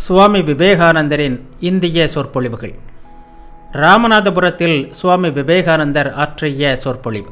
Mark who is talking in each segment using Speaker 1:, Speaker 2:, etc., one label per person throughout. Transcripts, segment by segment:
Speaker 1: சுவாமி விவேகானந்தரின் இந்திய சொற்பொழிவுகள் ராமநாதபுரத்தில் சுவாமி விவேகானந்தர் ஆற்றிய சொற்பொழிவு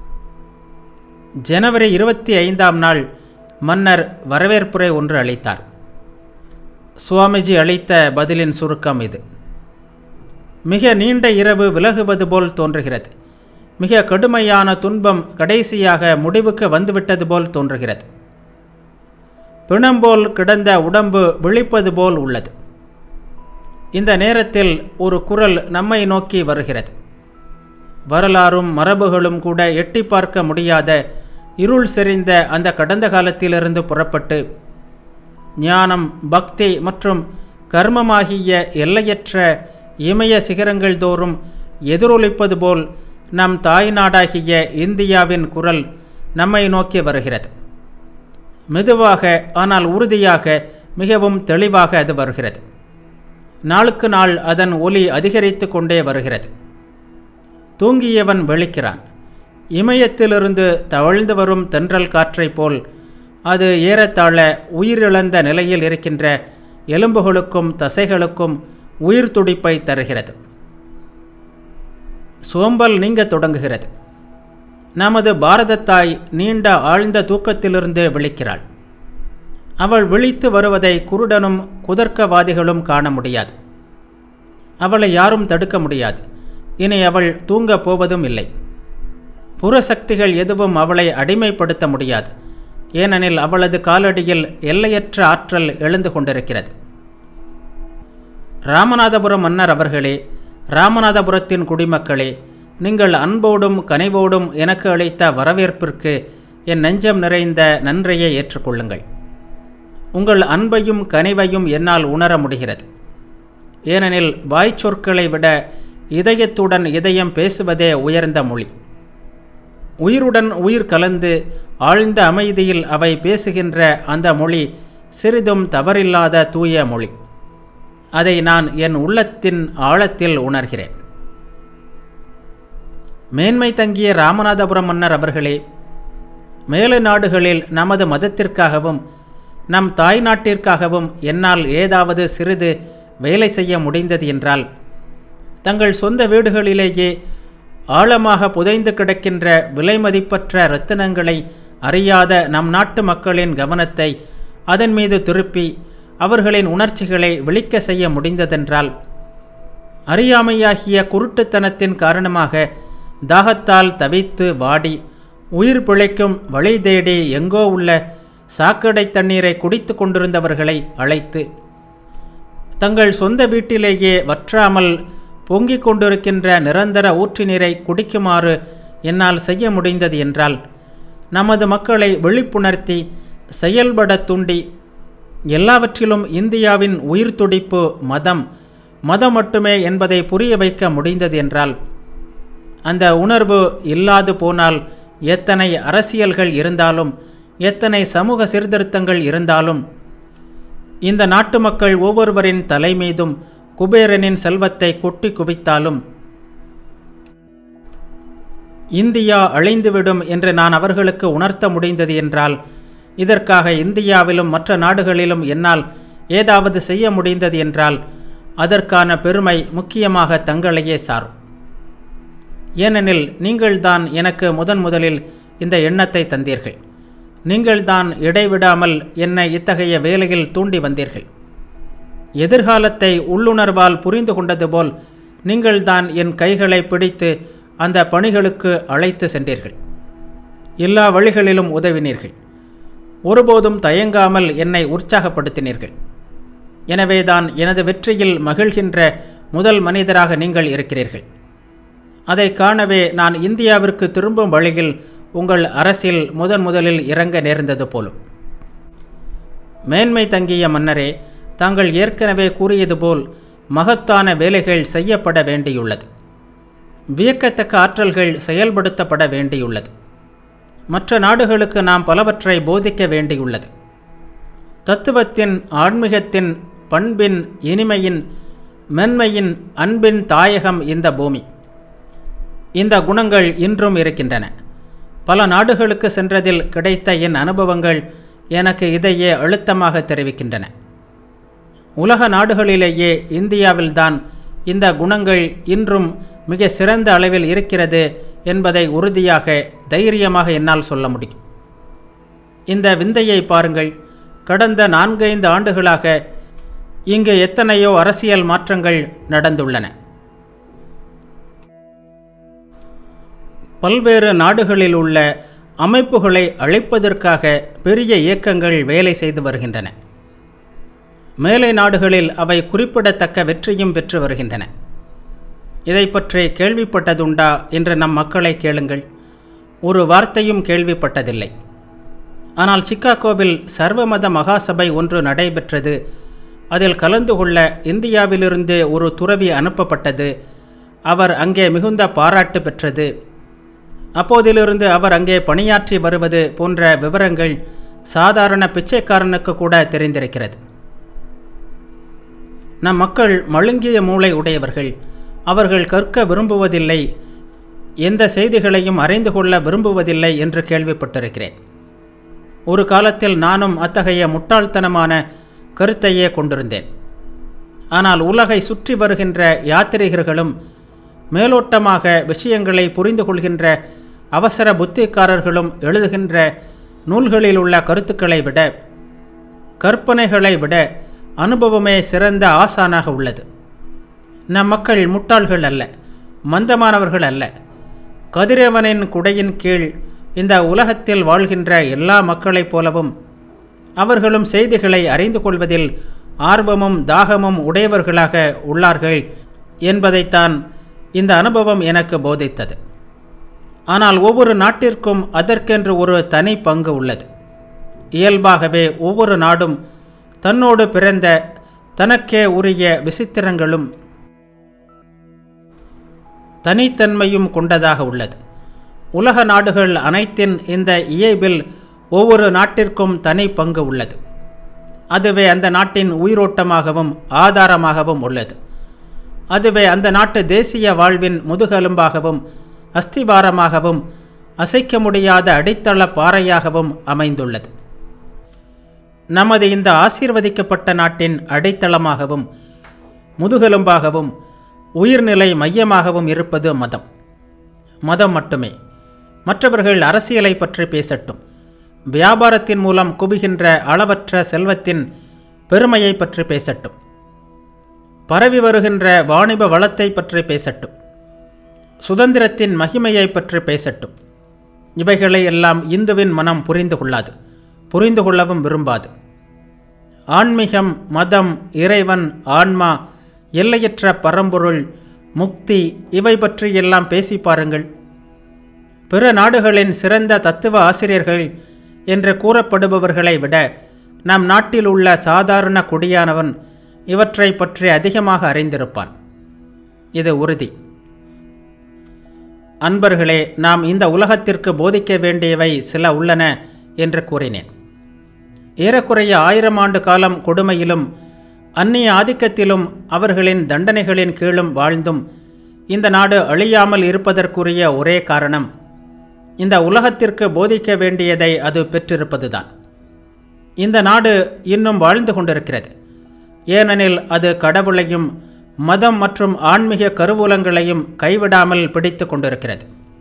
Speaker 1: ஜனவரி இருபத்தி ஐந்தாம் நாள் மன்னர் வரவேற்புரை ஒன்று அளித்தார் சுவாமிஜி அளித்த பதிலின் சுருக்கம் இது மிக நீண்ட இரவு விலகுவது போல் தோன்றுகிறது மிக கடுமையான துன்பம் கடைசியாக முடிவுக்கு வந்துவிட்டது போல் தோன்றுகிறது பிணம்போல் கிடந்த உடம்பு விழிப்பது போல் உள்ளது இந்த நேரத்தில் ஒரு குரல் நம்மை நோக்கி வருகிறது வரலாறும் மரபுகளும் கூட எட்டி பார்க்க முடியாத இருள் செறிந்த அந்த கடந்த காலத்திலிருந்து புறப்பட்டு ஞானம் பக்தி மற்றும் கர்மமாகிய எல்லையற்ற இமய சிகரங்கள் தோறும் எதிரொலிப்பது போல் நம் தாய்நாடாகிய இந்தியாவின் குரல் நம்மை நோக்கி வருகிறது மெதுவாக ஆனால் உறுதியாக மிகவும் தெளிவாக அது வருகிறது நாளுக்கு நாள் அதன் ஒலி அதிகரித்து கொண்டே வருகிறது தூங்கியவன் விழிக்கிறான் இமயத்திலிருந்து தவழ்ந்து வரும் தென்றல் காற்றைப் போல் அது ஏறத்தாழ உயிரிழந்த நிலையில் இருக்கின்ற எலும்புகளுக்கும் தசைகளுக்கும் உயிர் துடிப்பை தருகிறது சோம்பல் நீங்க தொடங்குகிறது நமது பாரதத்தாய் நீண்ட ஆழ்ந்த தூக்கத்திலிருந்து விழிக்கிறாள் அவள் விழித்து வருவதை குருடனும் குதர்க்கவாதிகளும் காண முடியாது அவளை யாரும் தடுக்க முடியாது இனி அவள் தூங்கப் போவதும் இல்லை புறசக்திகள் எதுவும் அவளை அடிமைப்படுத்த முடியாது ஏனெனில் அவளது காலடியில் எல்லையற்ற ஆற்றல் எழுந்து கொண்டிருக்கிறது ராமநாதபுரம் மன்னர் அவர்களே ராமநாதபுரத்தின் குடிமக்களே நீங்கள் அன்போடும் கனிவோடும் எனக்கு அளித்த வரவேற்பிற்கு என் நெஞ்சம் நிறைந்த நன்றியை ஏற்றுக்கொள்ளுங்கள் உங்கள் அன்பையும் கனிவையும் என்னால் உணர முடிகிறது ஏனெனில் வாய்ச்சொற்களை விட இதயத்துடன் இதயம் பேசுவதே உயர்ந்த மொழி உயிருடன் உயிர் கலந்து ஆழ்ந்த அமைதியில் அவை பேசுகின்ற அந்த மொழி சிறிதும் தவறில்லாத தூய மொழி அதை நான் என் உள்ளத்தின் ஆழத்தில் உணர்கிறேன் மேன்மை தங்கிய ராமநாதபுரம் மன்னர் அவர்களே மேலை நாடுகளில் நமது மதத்திற்காகவும் நம் தாய் நாட்டிற்காகவும் என்னால் ஏதாவது சிறிது வேலை செய்ய முடிந்தது என்றால் தங்கள் சொந்த வீடுகளிலேயே ஆழமாக புதைந்து கிடக்கின்ற விலைமதிப்பற்ற இரத்தினங்களை அறியாத நம் நாட்டு மக்களின் கவனத்தை அதன் மீது திருப்பி அவர்களின் உணர்ச்சிகளை விழிக்க செய்ய முடிந்ததென்றால் அறியாமையாகிய குருட்டுத்தனத்தின் காரணமாக தாகத்தால் தவித்து வாடி உயிர் பிழைக்கும் வழி தேடி எங்கோ உள்ள சாக்கடை தண்ணீரை குடித்து கொண்டிருந்தவர்களை அழைத்து தங்கள் சொந்த வீட்டிலேயே வற்றாமல் பொங்கிக் கொண்டிருக்கின்ற நிரந்தர ஊற்று நீரை குடிக்குமாறு என்னால் செய்ய முடிந்தது என்றால் நமது மக்களை விழிப்புணர்த்தி செயல்பட தூண்டி எல்லாவற்றிலும் இந்தியாவின் உயிர் துடிப்பு மதம் மதம் மட்டுமே என்பதை புரிய வைக்க முடிந்தது என்றால் அந்த உணர்வு இல்லாது போனால் எத்தனை அரசியல்கள் இருந்தாலும் எத்தனை சமூக சீர்திருத்தங்கள் இருந்தாலும் இந்த நாட்டு மக்கள் ஒவ்வொருவரின் தலை மீதும் குபேரனின் செல்வத்தை கொட்டி குவித்தாலும் இந்தியா அழிந்துவிடும் என்று நான் அவர்களுக்கு உணர்த்த முடிந்தது என்றால் இதற்காக இந்தியாவிலும் மற்ற நாடுகளிலும் என்னால் ஏதாவது செய்ய முடிந்தது என்றால் அதற்கான பெருமை முக்கியமாக தங்களையே சாரும் ஏனெனில் நீங்கள்தான் எனக்கு முதன் முதலில் இந்த எண்ணத்தை தந்தீர்கள் நீங்கள்தான் இடைவிடாமல் என்னை இத்தகைய வேலையில் தூண்டி வந்தீர்கள் எதிர்காலத்தை உள்ளுணர்வால் புரிந்து கொண்டது போல் நீங்கள்தான் என் கைகளை பிடித்து அந்த பணிகளுக்கு அழைத்து சென்றீர்கள் எல்லா வழிகளிலும் உதவினீர்கள் ஒருபோதும் தயங்காமல் என்னை உற்சாகப்படுத்தினீர்கள் எனவேதான் எனது வெற்றியில் மகிழ்கின்ற முதல் மனிதராக நீங்கள் இருக்கிறீர்கள் அதை காணவே நான் இந்தியாவிற்கு திரும்பும் வழியில் உங்கள் அரசில் முதன் முதலில் இறங்க நேர்ந்தது போலும் மேன்மை தங்கிய மன்னரே தாங்கள் ஏற்கனவே கூறியது போல் மகத்தான வேலைகள் செய்யப்பட வேண்டியுள்ளது வியக்கத்தக்க ஆற்றல்கள் செயல்படுத்தப்பட வேண்டியுள்ளது மற்ற நாடுகளுக்கு நாம் பலவற்றை போதிக்க வேண்டியுள்ளது தத்துவத்தின் ஆன்மீகத்தின் பண்பின் இனிமையின் மென்மையின் அன்பின் தாயகம் இந்த பூமி இந்த குணங்கள் இன்றும் இருக்கின்றன பல நாடுகளுக்கு சென்றதில் கிடைத்த என் அனுபவங்கள் எனக்கு இதையே அழுத்தமாக தெரிவிக்கின்றன உலக நாடுகளிலேயே இந்தியாவில்தான் இந்த குணங்கள் இன்றும் மிக சிறந்த அளவில் இருக்கிறது என்பதை உறுதியாக தைரியமாக என்னால் சொல்ல முடியும் இந்த விந்தையை பாருங்கள் கடந்த நான்கைந்து ஆண்டுகளாக இங்கு எத்தனையோ அரசியல் மாற்றங்கள் நடந்துள்ளன பல்வேறு நாடுகளில் உள்ள அமைப்புகளை அழைப்பதற்காக பெரிய இயக்கங்கள் வேலை செய்து வருகின்றன மேலை நாடுகளில் அவை குறிப்பிடத்தக்க வெற்றியும் பெற்று வருகின்றன இதை பற்றி கேள்விப்பட்டதுண்டா என்று நம் மக்களை கேளுங்கள் ஒரு வார்த்தையும் கேள்விப்பட்டதில்லை ஆனால் சிக்காகோவில் சர்வமத மகாசபை ஒன்று நடைபெற்றது அதில் கலந்து கொள்ள இந்தியாவிலிருந்து ஒரு துறவி அனுப்பப்பட்டது அவர் அங்கே மிகுந்த பாராட்டு பெற்றது அப்போதிலிருந்து அவர் அங்கே பணியாற்றி வருவது போன்ற விவரங்கள் சாதாரண பிச்சைக்காரனுக்கு கூட தெரிந்திருக்கிறது நம் மக்கள் மழுங்கிய மூளை உடையவர்கள் அவர்கள் கற்க விரும்புவதில்லை எந்த செய்திகளையும் அறிந்து கொள்ள விரும்புவதில்லை என்று கேள்விப்பட்டிருக்கிறேன் ஒரு காலத்தில் நானும் அத்தகைய முட்டாள்தனமான கருத்தையே கொண்டிருந்தேன் ஆனால் உலகை சுற்றி வருகின்ற யாத்திரிகர்களும் மேலோட்டமாக விஷயங்களை புரிந்து கொள்கின்ற அவசர புத்திக்காரர்களும் எழுதுகின்ற நூல்களில் உள்ள கருத்துக்களை விட கற்பனைகளை விட அனுபவமே சிறந்த ஆசானாக உள்ளது நம் மக்கள் முட்டாள்கள் அல்ல மந்தமானவர்கள் அல்ல கதிரவனின் குடையின் கீழ் இந்த உலகத்தில் வாழ்கின்ற எல்லா மக்களைப் போலவும் அவர்களும் செய்திகளை அறிந்து கொள்வதில் ஆர்வமும் தாகமும் உடையவர்களாக உள்ளார்கள் என்பதைத்தான் இந்த அனுபவம் எனக்கு போதித்தது ஆனால் ஒவ்வொரு நாட்டிற்கும் அதற்கென்று ஒரு தனி பங்கு உள்ளது இயல்பாகவே ஒவ்வொரு நாடும் தன்னோடு பிறந்த தனக்கே உரிய விசித்திரங்களும் தனித்தன்மையும் கொண்டதாக உள்ளது உலக நாடுகள் அனைத்தின் இந்த இயல்பில் ஒவ்வொரு நாட்டிற்கும் தனி பங்கு உள்ளது அதுவே அந்த நாட்டின் உயிரோட்டமாகவும் ஆதாரமாகவும் உள்ளது அதுவே அந்த நாட்டு தேசிய வாழ்வின் முதுகெலும்பாகவும் அஸ்திபாரமாகவும் அசைக்க முடியாத அடித்தள பாறையாகவும் அமைந்துள்ளது நமது இந்த ஆசீர்வதிக்கப்பட்ட நாட்டின் அடித்தளமாகவும் முதுகெலும்பாகவும் உயிர்நிலை மையமாகவும் இருப்பது மதம் மதம் மட்டுமே மற்றவர்கள் அரசியலை பற்றி பேசட்டும் வியாபாரத்தின் மூலம் குவிகின்ற அளவற்ற செல்வத்தின் பெருமையை பற்றி பேசட்டும் பரவி வருகின்ற வாணிப வளத்தை பற்றி பேசட்டும் சுதந்திரத்தின் மகிமையை பற்றி பேசட்டும் இவைகளை எல்லாம் இந்துவின் மனம் புரிந்து கொள்ளாது புரிந்து கொள்ளவும் விரும்பாது ஆன்மீகம் மதம் இறைவன் ஆன்மா எல்லையற்ற பரம்பொருள் முக்தி இவை பற்றி எல்லாம் பேசி பாருங்கள் பிற நாடுகளின் சிறந்த தத்துவ ஆசிரியர்கள் என்று கூறப்படுபவர்களை விட நம் நாட்டில் உள்ள சாதாரண குடியானவன் இவற்றை பற்றி அதிகமாக அறிந்திருப்பான் இது உறுதி அன்பர்களே நாம் இந்த உலகத்திற்கு போதிக்க வேண்டியவை சில உள்ளன என்று கூறினேன் ஏறக்குறைய ஆயிரம் ஆண்டு காலம் கொடுமையிலும் அந்நிய ஆதிக்கத்திலும் அவர்களின் தண்டனைகளின் கீழும் வாழ்ந்தும் இந்த நாடு அழியாமல் இருப்பதற்குரிய ஒரே காரணம் இந்த உலகத்திற்கு போதிக்க வேண்டியதை அது பெற்றிருப்பதுதான் இந்த நாடு இன்னும் வாழ்ந்து கொண்டிருக்கிறது ஏனெனில் அது கடவுளையும் மதம் மற்றும் ஆன்மீக கருவூலங்களையும் கைவிடாமல் பிடித்து கொண்டிருக்கிறது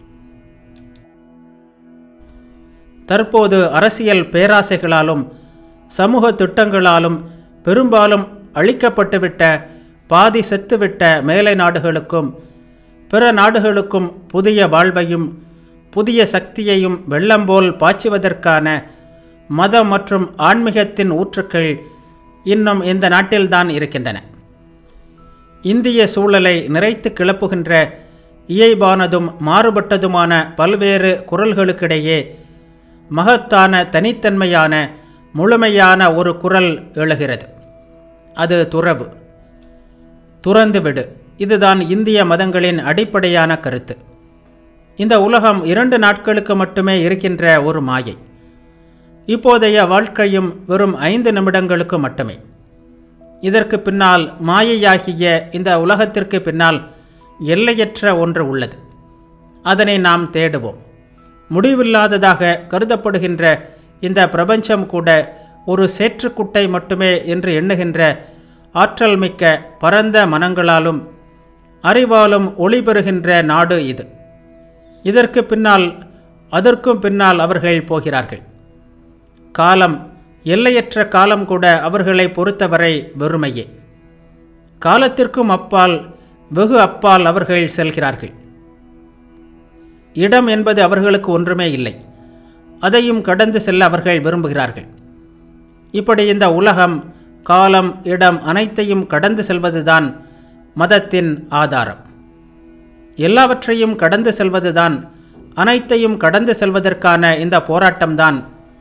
Speaker 1: தற்போது அரசியல் பேராசைகளாலும் சமூக திட்டங்களாலும் பெரும்பாலும் அழிக்கப்பட்டுவிட்ட பாதி செத்துவிட்ட மேலை நாடுகளுக்கும் பிற நாடுகளுக்கும் புதிய வாழ்வையும் புதிய சக்தியையும் வெள்ளம் போல் பாய்ச்சுவதற்கான மத மற்றும் ஆன்மீகத்தின் ஊற்றுக்கள் இன்னும் இந்த நாட்டில்தான் இருக்கின்றன இந்திய சூழலை நிறைத்து கிளப்புகின்ற இயைபானதும் மாறுபட்டதுமான பல்வேறு குரல்களுக்கிடையே மகத்தான தனித்தன்மையான முழுமையான ஒரு குரல் எழுகிறது அது துறவு துறந்து விடு இதுதான் இந்திய மதங்களின் அடிப்படையான கருத்து இந்த உலகம் இரண்டு நாட்களுக்கு மட்டுமே இருக்கின்ற ஒரு மாயை இப்போதைய வாழ்க்கையும் வெறும் ஐந்து நிமிடங்களுக்கு மட்டுமே இதற்கு பின்னால் மாயையாகிய இந்த உலகத்திற்கு பின்னால் எல்லையற்ற ஒன்று உள்ளது அதனை நாம் தேடுவோம் முடிவில்லாததாக கருதப்படுகின்ற இந்த பிரபஞ்சம் கூட ஒரு சேற்றுக்குட்டை மட்டுமே என்று எண்ணுகின்ற ஆற்றல் மிக்க பரந்த மனங்களாலும் அறிவாலும் ஒளி பெறுகின்ற நாடு இது இதற்கு பின்னால் அதற்கும் பின்னால் அவர்கள் போகிறார்கள் காலம் எல்லையற்ற காலம் கூட அவர்களை பொறுத்தவரை வெறுமையே காலத்திற்கும் அப்பால் வெகு அப்பால் அவர்கள் செல்கிறார்கள் இடம் என்பது அவர்களுக்கு ஒன்றுமே இல்லை அதையும் கடந்து செல்ல அவர்கள் விரும்புகிறார்கள் இப்படி இந்த உலகம் காலம் இடம் அனைத்தையும் கடந்து செல்வதுதான் மதத்தின் ஆதாரம் எல்லாவற்றையும் கடந்து செல்வதுதான் அனைத்தையும் கடந்து செல்வதற்கான இந்த போராட்டம்தான்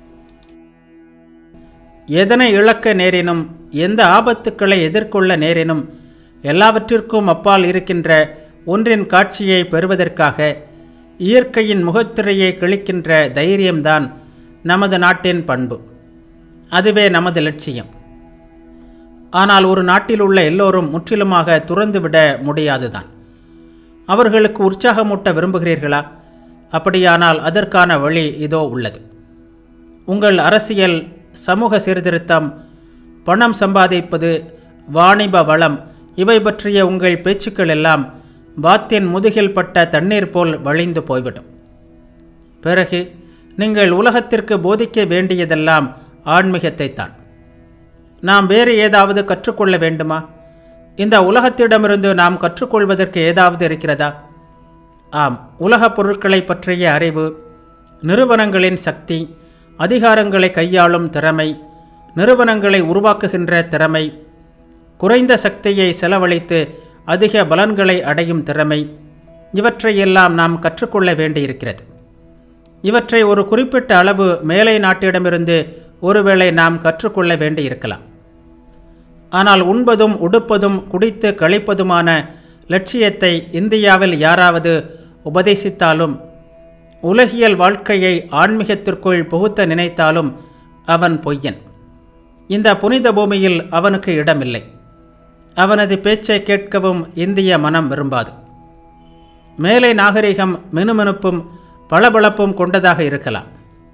Speaker 1: எதனை இழக்க நேரினும் எந்த ஆபத்துக்களை எதிர்கொள்ள நேரினும் எல்லாவற்றிற்கும் அப்பால் இருக்கின்ற ஒன்றின் காட்சியை பெறுவதற்காக இயற்கையின் முகத்திரையை கிழிக்கின்ற தைரியம்தான் நமது நாட்டின் பண்பு அதுவே நமது லட்சியம் ஆனால் ஒரு நாட்டில் உள்ள எல்லோரும் முற்றிலுமாக துறந்துவிட முடியாதுதான் அவர்களுக்கு உற்சாகமூட்ட விரும்புகிறீர்களா அப்படியானால் அதற்கான வழி இதோ உள்ளது உங்கள் அரசியல் சமூக சீர்திருத்தம் பணம் சம்பாதிப்பது வாணிப வளம் இவை பற்றிய உங்கள் பேச்சுக்கள் எல்லாம் வாத்தின் முதுகில் பட்ட தண்ணீர் போல் வழிந்து போய்விடும் பிறகு நீங்கள் உலகத்திற்கு போதிக்க வேண்டியதெல்லாம் ஆன்மீகத்தைத்தான் நாம் வேறு ஏதாவது கற்றுக்கொள்ள வேண்டுமா இந்த உலகத்திடமிருந்து நாம் கற்றுக்கொள்வதற்கு ஏதாவது இருக்கிறதா ஆம் உலகப் பொருட்களை பற்றிய அறிவு நிறுவனங்களின் சக்தி அதிகாரங்களை கையாளும் திறமை நிறுவனங்களை உருவாக்குகின்ற திறமை குறைந்த சக்தியை செலவழித்து அதிக பலன்களை அடையும் திறமை இவற்றையெல்லாம் நாம் கற்றுக்கொள்ள வேண்டியிருக்கிறது இவற்றை ஒரு குறிப்பிட்ட அளவு மேலை நாட்டிடமிருந்து ஒருவேளை நாம் கற்றுக்கொள்ள வேண்டியிருக்கலாம் ஆனால் உண்பதும் உடுப்பதும் குடித்து கழிப்பதுமான லட்சியத்தை இந்தியாவில் யாராவது உபதேசித்தாலும் உலகியல் வாழ்க்கையை ஆன்மீகத்திற்குள் புகுத்த நினைத்தாலும் அவன் பொய்யன் இந்த புனித பூமியில் அவனுக்கு இடமில்லை அவனது பேச்சை கேட்கவும் இந்திய மனம் விரும்பாது மேலை நாகரிகம் மினுமினுப்பும் பளபளப்பும் கொண்டதாக இருக்கலாம்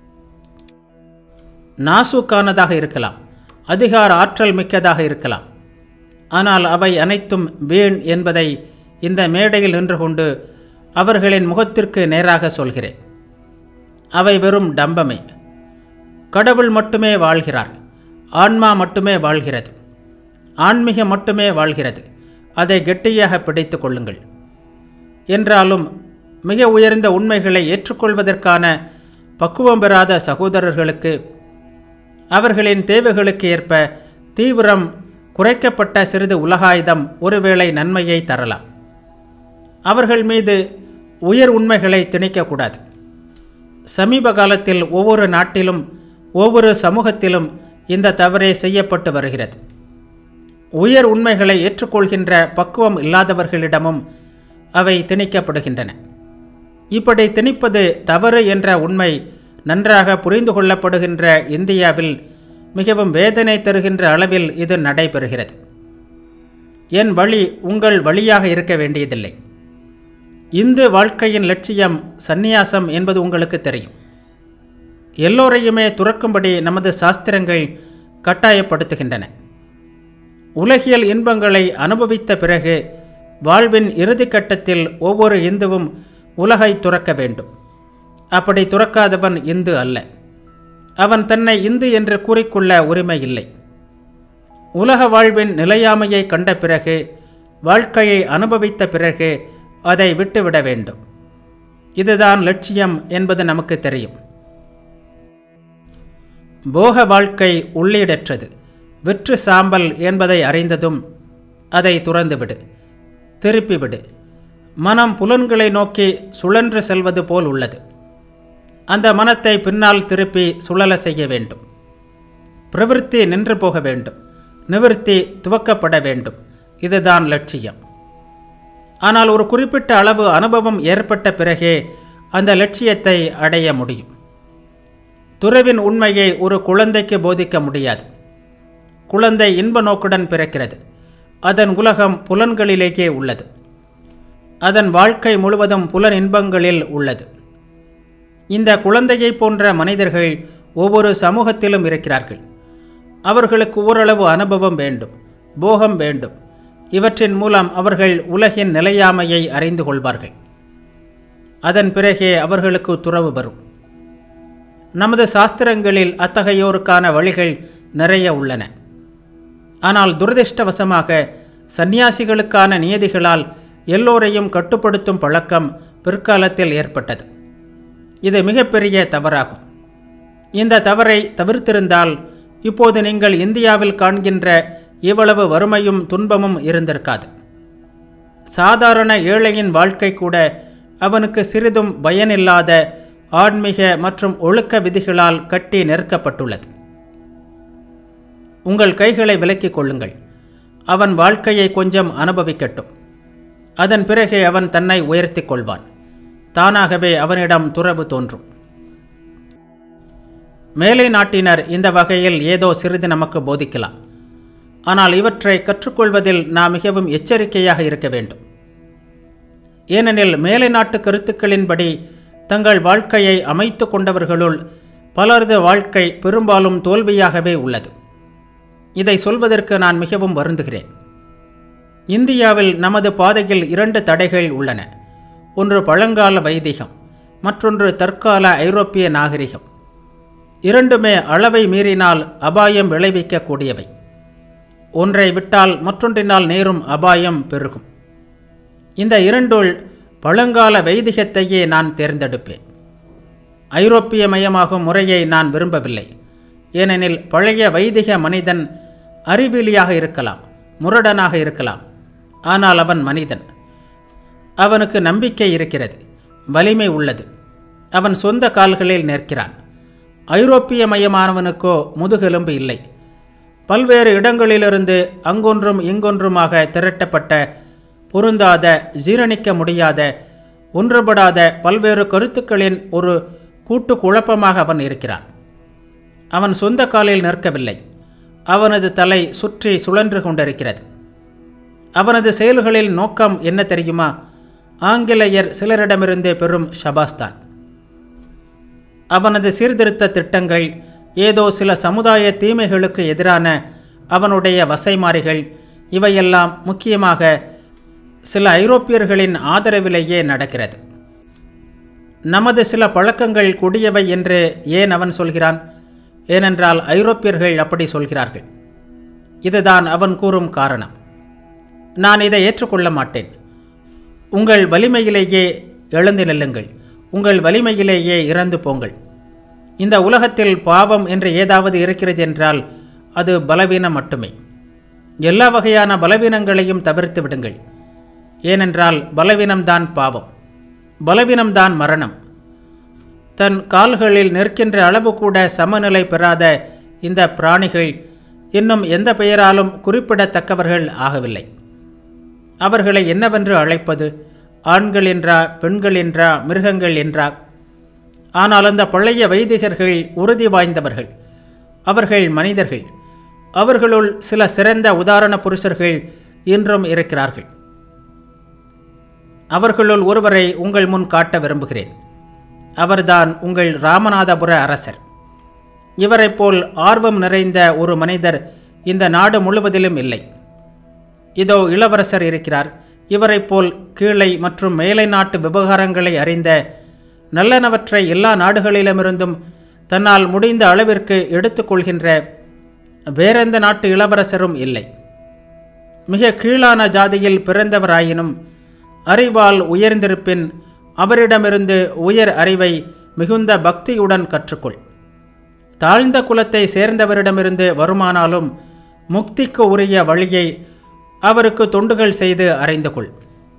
Speaker 1: நாசூக்கானதாக இருக்கலாம் அதிகார ஆற்றல் மிக்கதாக இருக்கலாம் ஆனால் அவை அனைத்தும் வீண் என்பதை இந்த மேடையில் நின்று கொண்டு அவர்களின் முகத்திற்கு நேராக சொல்கிறேன் அவை வெறும் டம்பமே கடவுள் மட்டுமே வாழ்கிறார் ஆன்மா மட்டுமே வாழ்கிறது ஆன்மீகம் மட்டுமே வாழ்கிறது அதை கெட்டியாக பிடித்து கொள்ளுங்கள் என்றாலும் மிக உயர்ந்த உண்மைகளை ஏற்றுக்கொள்வதற்கான பக்குவம் பெறாத சகோதரர்களுக்கு அவர்களின் தேவைகளுக்கு ஏற்ப தீவிரம் குறைக்கப்பட்ட சிறிது உலகாயுதம் ஒருவேளை நன்மையை தரலாம் அவர்கள் மீது உயர் உண்மைகளை திணிக்கக்கூடாது சமீப காலத்தில் ஒவ்வொரு நாட்டிலும் ஒவ்வொரு சமூகத்திலும் இந்த தவறே செய்யப்பட்டு வருகிறது உயர் உண்மைகளை ஏற்றுக்கொள்கின்ற பக்குவம் இல்லாதவர்களிடமும் அவை திணிக்கப்படுகின்றன இப்படி திணிப்பது தவறு என்ற உண்மை நன்றாக புரிந்து கொள்ளப்படுகின்ற இந்தியாவில் மிகவும் வேதனை தருகின்ற அளவில் இது நடைபெறுகிறது என் வழி உங்கள் வழியாக இருக்க வேண்டியதில்லை இந்து வாழ்க்கையின் லட்சியம் சந்நியாசம் என்பது உங்களுக்கு தெரியும் எல்லோரையுமே துறக்கும்படி நமது சாஸ்திரங்கள் கட்டாயப்படுத்துகின்றன உலகியல் இன்பங்களை அனுபவித்த பிறகு வாழ்வின் இறுதி கட்டத்தில் ஒவ்வொரு இந்துவும் உலகை துறக்க வேண்டும் அப்படி துறக்காதவன் இந்து அல்ல அவன் தன்னை இந்து என்று கூறிக்கொள்ள உரிமை இல்லை உலக வாழ்வின் நிலையாமையை கண்ட பிறகு வாழ்க்கையை அனுபவித்த பிறகு அதை விட்டுவிட வேண்டும் இதுதான் லட்சியம் என்பது நமக்கு தெரியும் போக வாழ்க்கை உள்ளீடற்றது விற்று சாம்பல் என்பதை அறிந்ததும் அதை துறந்துவிடு திருப்பிவிடு மனம் புலன்களை நோக்கி சுழன்று செல்வது போல் உள்ளது அந்த மனத்தை பின்னால் திருப்பி சுழல செய்ய வேண்டும் பிரவிற்த்தி நின்று போக வேண்டும் நிவிற்த்தி துவக்கப்பட வேண்டும் இதுதான் லட்சியம் ஆனால் ஒரு குறிப்பிட்ட அளவு அனுபவம் ஏற்பட்ட பிறகே அந்த லட்சியத்தை அடைய முடியும் துறவின் உண்மையை ஒரு குழந்தைக்கு போதிக்க முடியாது குழந்தை இன்ப நோக்குடன் பிறக்கிறது அதன் உலகம் புலன்களிலேயே உள்ளது அதன் வாழ்க்கை முழுவதும் புலன் இன்பங்களில் உள்ளது இந்த குழந்தையைப் போன்ற மனிதர்கள் ஒவ்வொரு சமூகத்திலும் இருக்கிறார்கள் அவர்களுக்கு ஓரளவு அனுபவம் வேண்டும் போகம் வேண்டும் இவற்றின் மூலம் அவர்கள் உலகின் நிலையாமையை அறிந்து கொள்வார்கள் அதன் பிறகே அவர்களுக்கு துறவு வரும் நமது சாஸ்திரங்களில் அத்தகையோருக்கான வழிகள் நிறைய உள்ளன ஆனால் துரதிர்ஷ்டவசமாக சந்நியாசிகளுக்கான நியதிகளால் எல்லோரையும் கட்டுப்படுத்தும் பழக்கம் பிற்காலத்தில் ஏற்பட்டது இது மிகப்பெரிய தவறாகும் இந்த தவறை தவிர்த்திருந்தால் இப்போது நீங்கள் இந்தியாவில் காண்கின்ற இவ்வளவு வறுமையும் துன்பமும் இருந்திருக்காது சாதாரண ஏழையின் வாழ்க்கை கூட அவனுக்கு சிறிதும் பயனில்லாத ஆன்மீக மற்றும் ஒழுக்க விதிகளால் கட்டி நெருக்கப்பட்டுள்ளது உங்கள் கைகளை விலக்கிக் கொள்ளுங்கள் அவன் வாழ்க்கையை கொஞ்சம் அனுபவிக்கட்டும் அதன் பிறகு அவன் தன்னை உயர்த்தி கொள்வான் தானாகவே அவனிடம் துறவு தோன்றும் மேலை நாட்டினர் இந்த வகையில் ஏதோ சிறிது நமக்கு போதிக்கலாம் ஆனால் இவற்றை கற்றுக்கொள்வதில் நாம் மிகவும் எச்சரிக்கையாக இருக்க வேண்டும் ஏனெனில் மேலை நாட்டு கருத்துக்களின்படி தங்கள் வாழ்க்கையை அமைத்து கொண்டவர்களுள் பலரது வாழ்க்கை பெரும்பாலும் தோல்வியாகவே உள்ளது இதை சொல்வதற்கு நான் மிகவும் வருந்துகிறேன் இந்தியாவில் நமது பாதையில் இரண்டு தடைகள் உள்ளன ஒன்று பழங்கால வைதிகம் மற்றொன்று தற்கால ஐரோப்பிய நாகரிகம் இரண்டுமே அளவை மீறினால் அபாயம் விளைவிக்கக்கூடியவை ஒன்றை விட்டால் மற்றொன்றினால் நேரும் அபாயம் பெருகும் இந்த இரண்டுள் பழங்கால வைதிகத்தையே நான் தேர்ந்தெடுப்பேன் ஐரோப்பியமயமாகும் முறையை நான் விரும்பவில்லை ஏனெனில் பழைய வைதிக மனிதன் அறிவிலியாக இருக்கலாம் முரடனாக இருக்கலாம் ஆனால் அவன் மனிதன் அவனுக்கு நம்பிக்கை இருக்கிறது வலிமை உள்ளது அவன் சொந்த கால்களில் நிற்கிறான் ஐரோப்பியமயமானவனுக்கோ முதுகெலும்பு இல்லை பல்வேறு இடங்களிலிருந்து அங்கொன்றும் இங்கொன்றுமாக திரட்டப்பட்ட பொருந்தாத ஜீரணிக்க முடியாத ஒன்றுபடாத பல்வேறு கருத்துக்களின் ஒரு கூட்டு குழப்பமாக அவன் இருக்கிறான் அவன் சொந்த காலில் நிற்கவில்லை அவனது தலை சுற்றி சுழன்று கொண்டிருக்கிறது அவனது செயல்களில் நோக்கம் என்ன தெரியுமா ஆங்கிலேயர் சிலரிடமிருந்து பெறும் ஷபாஸ்தான் அவனது சீர்திருத்த திட்டங்கள் ஏதோ சில சமுதாய தீமைகளுக்கு எதிரான அவனுடைய வசைமாறிகள் இவையெல்லாம் முக்கியமாக சில ஐரோப்பியர்களின் ஆதரவிலேயே நடக்கிறது நமது சில பழக்கங்கள் கொடியவை என்று ஏன் அவன் சொல்கிறான் ஏனென்றால் ஐரோப்பியர்கள் அப்படி சொல்கிறார்கள் இதுதான் அவன் கூறும் காரணம் நான் இதை ஏற்றுக்கொள்ள மாட்டேன் உங்கள் வலிமையிலேயே எழுந்து நில்லுங்கள் உங்கள் வலிமையிலேயே இறந்து போங்கள் இந்த உலகத்தில் பாவம் என்று ஏதாவது இருக்கிறது என்றால் அது பலவீனம் மட்டுமே எல்லா வகையான பலவீனங்களையும் தவிர்த்து விடுங்கள் ஏனென்றால் பலவீனம்தான் பாவம் பலவீனம்தான் மரணம் தன் கால்களில் நிற்கின்ற அளவு கூட சமநிலை பெறாத இந்த பிராணிகள் இன்னும் எந்த பெயராலும் குறிப்பிடத்தக்கவர்கள் ஆகவில்லை அவர்களை என்னவென்று அழைப்பது ஆண்கள் என்றா பெண்கள் என்றா மிருகங்கள் என்றா ஆனால் அந்த பழைய வைதிகர்கள் உறுதி வாய்ந்தவர்கள் அவர்கள் மனிதர்கள் அவர்களுள் சில சிறந்த உதாரண புருஷர்கள் இன்றும் இருக்கிறார்கள் அவர்களுள் ஒருவரை உங்கள் முன் காட்ட விரும்புகிறேன் அவர்தான் உங்கள் ராமநாதபுர அரசர் இவரைப் போல் ஆர்வம் நிறைந்த ஒரு மனிதர் இந்த நாடு முழுவதிலும் இல்லை இதோ இளவரசர் இருக்கிறார் இவரைப் போல் கீழை மற்றும் மேலை நாட்டு விவகாரங்களை அறிந்த நல்லனவற்றை எல்லா நாடுகளிலுமிருந்தும் தன்னால் முடிந்த அளவிற்கு எடுத்துக்கொள்கின்ற வேறெந்த நாட்டு இளவரசரும் இல்லை மிக கீழான ஜாதியில் பிறந்தவராயினும் அறிவால் உயர்ந்திருப்பின் அவரிடமிருந்து உயர் அறிவை மிகுந்த பக்தியுடன் கற்றுக்கொள் தாழ்ந்த குலத்தை சேர்ந்தவரிடமிருந்து வருமானாலும் முக்திக்கு உரிய வழியை அவருக்கு தொண்டுகள் செய்து அறிந்து கொள்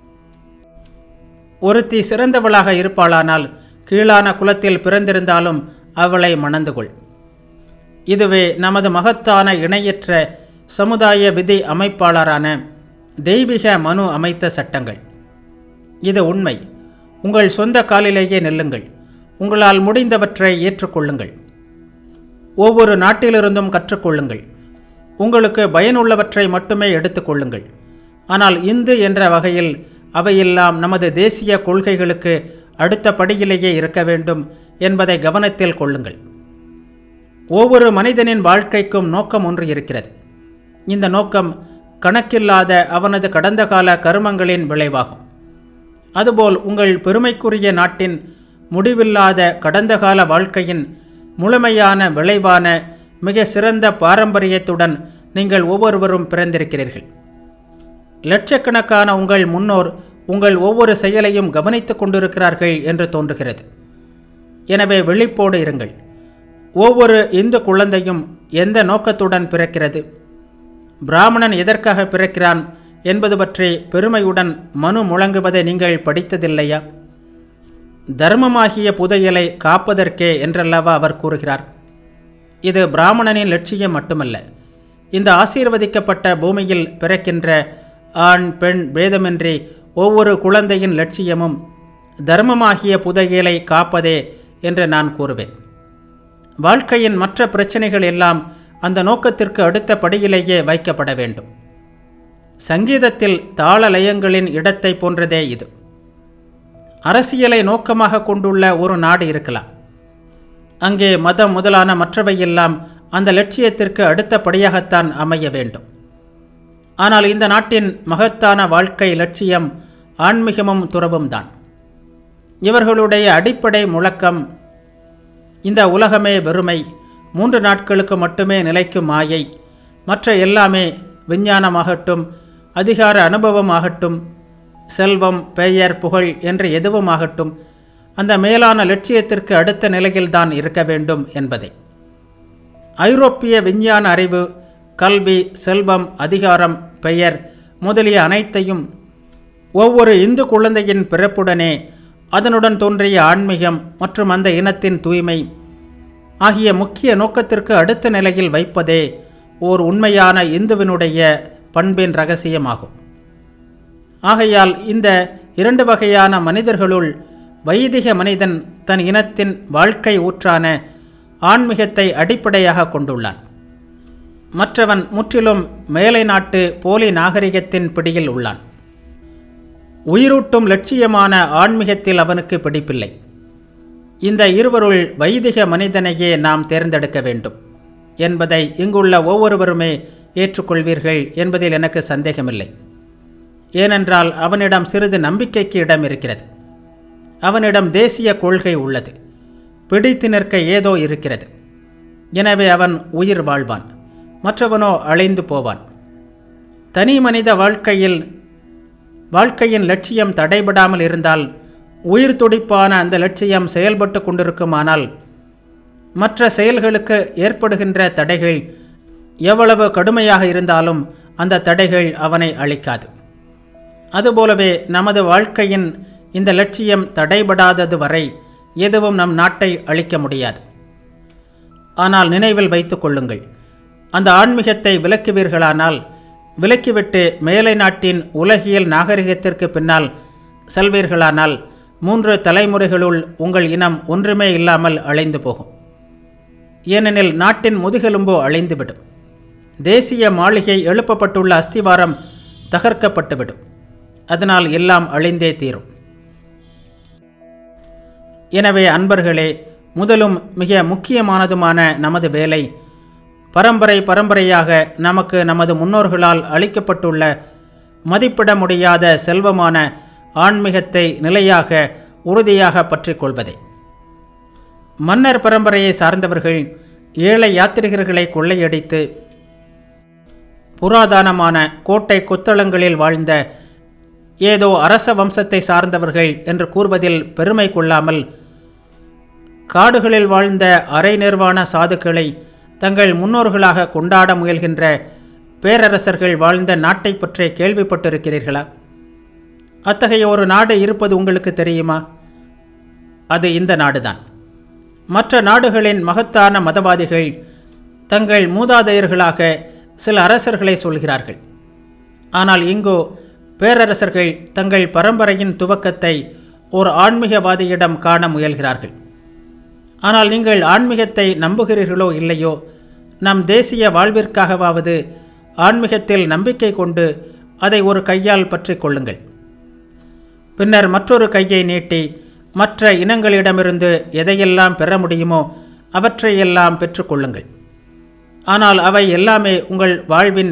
Speaker 1: ஒருத்தி சிறந்தவளாக இருப்பாளானால் கீழான குலத்தில் பிறந்திருந்தாலும் அவளை மணந்து கொள் இதுவே நமது மகத்தான இணையற்ற சமுதாய விதி அமைப்பாளரான தெய்வீக மனு அமைத்த சட்டங்கள் இது உண்மை உங்கள் சொந்த காலிலேயே நெல்லுங்கள் உங்களால் முடிந்தவற்றை ஏற்றுக்கொள்ளுங்கள் ஒவ்வொரு நாட்டிலிருந்தும் கற்றுக்கொள்ளுங்கள் உங்களுக்கு பயனுள்ளவற்றை மட்டுமே எடுத்துக்கொள்ளுங்கள் ஆனால் இந்து என்ற வகையில் அவையெல்லாம் நமது தேசிய கொள்கைகளுக்கு அடுத்த படியிலேயே இருக்க வேண்டும் என்பதை கவனத்தில் கொள்ளுங்கள் ஒவ்வொரு மனிதனின் வாழ்க்கைக்கும் நோக்கம் ஒன்று இருக்கிறது இந்த நோக்கம் கணக்கில்லாத அவனது கடந்த கால கருமங்களின் விளைவாகும் அதுபோல் உங்கள் பெருமைக்குரிய நாட்டின் முடிவில்லாத கடந்த கால வாழ்க்கையின் முழுமையான விளைவான மிக சிறந்த பாரம்பரியத்துடன் நீங்கள் ஒவ்வொருவரும் பிறந்திருக்கிறீர்கள் லட்சக்கணக்கான உங்கள் முன்னோர் உங்கள் ஒவ்வொரு செயலையும் கவனித்துக் கொண்டிருக்கிறார்கள் என்று தோன்றுகிறது எனவே விழிப்போடு இருங்கள் ஒவ்வொரு இந்து குழந்தையும் எந்த நோக்கத்துடன் பிறக்கிறது பிராமணன் எதற்காக பிறக்கிறான் என்பது பற்றி பெருமையுடன் மனு முழங்குவதை நீங்கள் படித்ததில்லையா தர்மமாகிய புதையலை காப்பதற்கே என்றல்லவா அவர் கூறுகிறார் இது பிராமணனின் லட்சியம் மட்டுமல்ல இந்த ஆசீர்வதிக்கப்பட்ட பூமியில் பிறக்கின்ற ஆண் பெண் பேதமின்றி ஒவ்வொரு குழந்தையின் லட்சியமும் தர்மமாகிய புதையலை காப்பதே என்று நான் கூறுவேன் வாழ்க்கையின் மற்ற பிரச்சனைகள் எல்லாம் அந்த நோக்கத்திற்கு அடுத்த படியிலேயே வைக்கப்பட வேண்டும் சங்கீதத்தில் தாள லயங்களின் இடத்தை போன்றதே இது அரசியலை நோக்கமாக கொண்டுள்ள ஒரு நாடு இருக்கலாம் அங்கே மதம் முதலான மற்றவையெல்லாம் அந்த லட்சியத்திற்கு அடுத்த படியாகத்தான் அமைய வேண்டும் ஆனால் இந்த நாட்டின் மகத்தான வாழ்க்கை லட்சியம் ஆன்மீகமும் துறவும் தான் இவர்களுடைய அடிப்படை முழக்கம் இந்த உலகமே வெறுமை மூன்று நாட்களுக்கு மட்டுமே நிலைக்கும் மாயை மற்ற எல்லாமே விஞ்ஞானமாகட்டும் அதிகார அனுபவமாகட்டும் செல்வம் பெயர் புகழ் என்று எதுவும் ஆகட்டும் அந்த மேலான லட்சியத்திற்கு அடுத்த நிலையில்தான் இருக்க வேண்டும் என்பதை ஐரோப்பிய விஞ்ஞான அறிவு கல்வி செல்வம் அதிகாரம் பெயர் முதலிய அனைத்தையும் ஒவ்வொரு இந்து குழந்தையின் பிறப்புடனே அதனுடன் தோன்றிய ஆன்மீகம் மற்றும் அந்த இனத்தின் தூய்மை ஆகிய முக்கிய நோக்கத்திற்கு அடுத்த நிலையில் வைப்பதே ஓர் உண்மையான இந்துவினுடைய பண்பின் ரகசியமாகும் ஆகையால் இந்த இரண்டு வகையான மனிதர்களுள் வைதிக மனிதன் தன் இனத்தின் வாழ்க்கை ஊற்றான ஆன்மீகத்தை அடிப்படையாக கொண்டுள்ளான் மற்றவன் முற்றிலும் மேலை நாட்டு போலி நாகரிகத்தின் பிடியில் உள்ளான் உயிரூட்டும் லட்சியமான ஆன்மீகத்தில் அவனுக்கு பிடிப்பில்லை இந்த இருவருள் வைதிக மனிதனையே நாம் தேர்ந்தெடுக்க வேண்டும் என்பதை இங்குள்ள ஒவ்வொருவருமே ஏற்றுக்கொள்வீர்கள் என்பதில் எனக்கு சந்தேகமில்லை ஏனென்றால் அவனிடம் சிறிது நம்பிக்கைக்கு இடம் இருக்கிறது அவனிடம் தேசிய கொள்கை உள்ளது பிடித்து நிற்க ஏதோ இருக்கிறது எனவே அவன் உயிர் வாழ்வான் மற்றவனோ அழிந்து போவான் தனி மனித வாழ்க்கையில் வாழ்க்கையின் லட்சியம் தடைபடாமல் இருந்தால் உயிர் துடிப்பான அந்த லட்சியம் செயல்பட்டு கொண்டிருக்குமானால் மற்ற செயல்களுக்கு ஏற்படுகின்ற தடைகள் எவ்வளவு கடுமையாக இருந்தாலும் அந்த தடைகள் அவனை அழிக்காது அதுபோலவே நமது வாழ்க்கையின் இந்த லட்சியம் தடைபடாதது வரை எதுவும் நம் நாட்டை அழிக்க முடியாது ஆனால் நினைவில் வைத்துக் கொள்ளுங்கள் அந்த ஆன்மீகத்தை விலக்குவீர்களானால் விலக்கிவிட்டு மேலை நாட்டின் உலகியல் நாகரிகத்திற்கு பின்னால் செல்வீர்களானால் மூன்று தலைமுறைகளுள் உங்கள் இனம் ஒன்றுமே இல்லாமல் அழிந்து போகும் ஏனெனில் நாட்டின் முதுகெலும்போ அழிந்துவிடும் தேசிய மாளிகை எழுப்பப்பட்டுள்ள அஸ்திவாரம் தகர்க்கப்பட்டுவிடும் அதனால் எல்லாம் அழிந்தே தீரும் எனவே அன்பர்களே முதலும் மிக முக்கியமானதுமான நமது வேலை பரம்பரை பரம்பரையாக நமக்கு நமது முன்னோர்களால் அளிக்கப்பட்டுள்ள மதிப்பிட முடியாத செல்வமான ஆன்மீகத்தை நிலையாக உறுதியாக பற்றி கொள்வதே மன்னர் பரம்பரையை சார்ந்தவர்கள் ஏழை யாத்திரிகர்களை கொள்ளையடித்து புராதனமான கோட்டை கொத்தளங்களில் வாழ்ந்த ஏதோ அரச வம்சத்தை சார்ந்தவர்கள் என்று கூறுவதில் பெருமை கொள்ளாமல் காடுகளில் வாழ்ந்த அரை நிர்வாண சாதுக்களை தங்கள் முன்னோர்களாக கொண்டாட முயல்கின்ற பேரரசர்கள் வாழ்ந்த நாட்டை பற்றி கேள்விப்பட்டிருக்கிறீர்களா அத்தகைய ஒரு நாடு இருப்பது உங்களுக்கு தெரியுமா அது இந்த நாடுதான் மற்ற நாடுகளின் மகத்தான மதவாதிகள் தங்கள் மூதாதையர்களாக சில அரசர்களை சொல்கிறார்கள் ஆனால் இங்கோ பேரரசர்கள் தங்கள் பரம்பரையின் துவக்கத்தை ஒரு ஆன்மீகவாதியிடம் காண முயல்கிறார்கள் ஆனால் நீங்கள் ஆன்மீகத்தை நம்புகிறீர்களோ இல்லையோ நம் தேசிய வாழ்விற்காகவாவது ஆன்மீகத்தில் நம்பிக்கை கொண்டு அதை ஒரு கையால் பற்றி கொள்ளுங்கள் பின்னர் மற்றொரு கையை நீட்டி மற்ற இனங்களிடமிருந்து எதையெல்லாம் பெற முடியுமோ அவற்றையெல்லாம் பெற்றுக்கொள்ளுங்கள் ஆனால் அவை எல்லாமே உங்கள் வாழ்வின்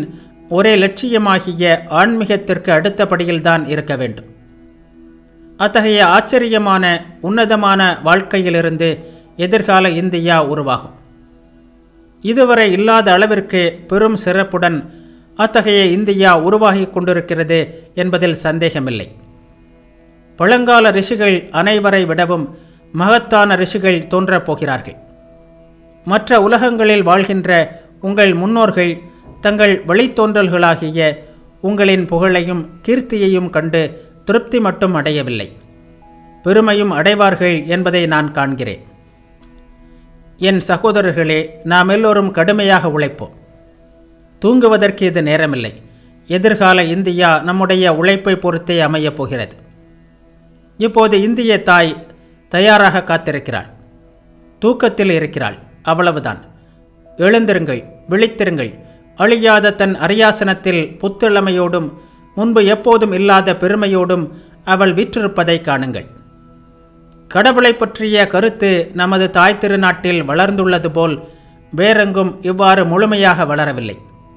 Speaker 1: ஒரே லட்சியமாகிய ஆன்மீகத்திற்கு அடுத்தபடியில்தான் இருக்க வேண்டும் அத்தகைய ஆச்சரியமான உன்னதமான வாழ்க்கையிலிருந்து எதிர்கால இந்தியா உருவாகும் இதுவரை இல்லாத அளவிற்கு பெரும் சிறப்புடன் அத்தகைய இந்தியா உருவாகி கொண்டிருக்கிறது என்பதில் சந்தேகமில்லை பழங்கால ரிஷிகள் அனைவரை விடவும் மகத்தான ரிஷிகள் தோன்றப் போகிறார்கள் மற்ற உலகங்களில் வாழ்கின்ற உங்கள் முன்னோர்கள் தங்கள் வழித்தோன்றல்களாகிய உங்களின் புகழையும் கீர்த்தியையும் கண்டு திருப்தி மட்டும் அடையவில்லை பெருமையும் அடைவார்கள் என்பதை நான் காண்கிறேன் என் சகோதரர்களே நாம் எல்லோரும் கடுமையாக உழைப்போம் தூங்குவதற்கு இது நேரமில்லை எதிர்கால இந்தியா நம்முடைய உழைப்பை பொறுத்தே அமையப் போகிறது இப்போது இந்திய தாய் தயாராக காத்திருக்கிறாள் தூக்கத்தில் இருக்கிறாள் அவ்வளவுதான் எழுந்திருங்கள் விழித்திருங்கள் அழியாத தன் அரியாசனத்தில் புத்திழமையோடும் முன்பு எப்போதும் இல்லாத பெருமையோடும் அவள் விற்றிருப்பதை காணுங்கள் கடவுளை பற்றிய கருத்து நமது தாய் திருநாட்டில் வளர்ந்துள்ளது போல் வேறெங்கும் இவ்வாறு முழுமையாக வளரவில்லை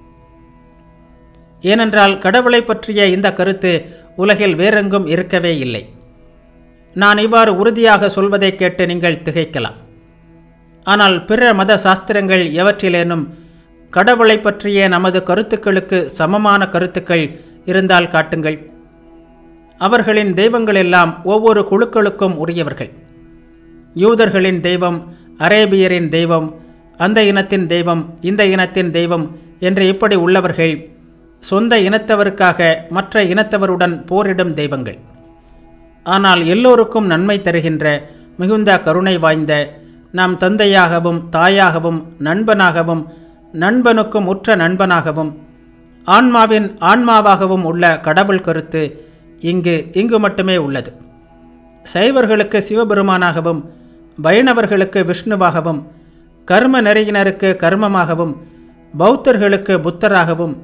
Speaker 1: ஏனென்றால் கடவுளை பற்றிய இந்த கருத்து உலகில் வேறெங்கும் இருக்கவே இல்லை நான் இவ்வாறு உறுதியாக சொல்வதை கேட்டு நீங்கள் திகைக்கலாம் ஆனால் பிற மத சாஸ்திரங்கள் எவற்றிலேனும் கடவுளை பற்றிய நமது கருத்துக்களுக்கு சமமான கருத்துக்கள் இருந்தால் காட்டுங்கள் அவர்களின் தெய்வங்கள் எல்லாம் ஒவ்வொரு குழுக்களுக்கும் உரியவர்கள் யூதர்களின் தெய்வம் அரேபியரின் தெய்வம் அந்த இனத்தின் தெய்வம் இந்த இனத்தின் தெய்வம் என்று இப்படி உள்ளவர்கள் சொந்த இனத்தவருக்காக மற்ற இனத்தவருடன் போரிடும் தெய்வங்கள் ஆனால் எல்லோருக்கும் நன்மை தருகின்ற மிகுந்த கருணை வாய்ந்த நாம் தந்தையாகவும் தாயாகவும் நண்பனாகவும் நண்பனுக்கும் உற்ற நண்பனாகவும் ஆன்மாவின் ஆன்மாவாகவும் உள்ள கடவுள் கருத்து இங்கு இங்கு மட்டுமே உள்ளது சைவர்களுக்கு சிவபெருமானாகவும் வைணவர்களுக்கு விஷ்ணுவாகவும் கர்ம நெறியினருக்கு கர்மமாகவும் பௌத்தர்களுக்கு புத்தராகவும்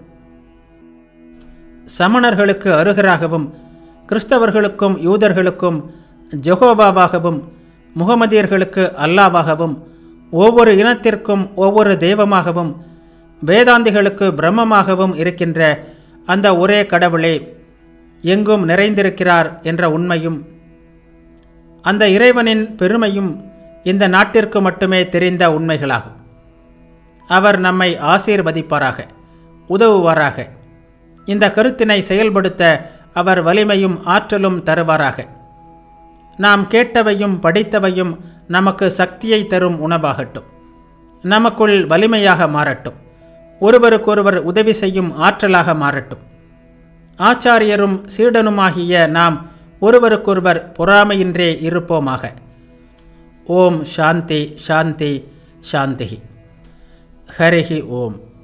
Speaker 1: சமணர்களுக்கு அருகராகவும் கிறிஸ்தவர்களுக்கும் யூதர்களுக்கும் ஜெகோபாவாகவும் முகமதியர்களுக்கு அல்லாவாகவும் ஒவ்வொரு இனத்திற்கும் ஒவ்வொரு தெய்வமாகவும் வேதாந்திகளுக்கு பிரம்மமாகவும் இருக்கின்ற அந்த ஒரே கடவுளே எங்கும் நிறைந்திருக்கிறார் என்ற உண்மையும் அந்த இறைவனின் பெருமையும் இந்த நாட்டிற்கு மட்டுமே தெரிந்த உண்மைகளாகும் அவர் நம்மை ஆசீர்வதிப்பாராக உதவுவாராக இந்த கருத்தினை செயல்படுத்த அவர் வலிமையும் ஆற்றலும் தருவாராக நாம் கேட்டவையும் படித்தவையும் நமக்கு சக்தியை தரும் உணவாகட்டும் நமக்குள் வலிமையாக மாறட்டும் ஒருவருக்கொருவர் உதவி செய்யும் ஆற்றலாக மாறட்டும் ஆச்சாரியரும் சீடனுமாகிய நாம் ஒருவருக்கொருவர் பொறாமையின்றே இருப்போமாக ஓம் சாந்தி சாந்தி சாந்தி ஹரிஹி ஓம்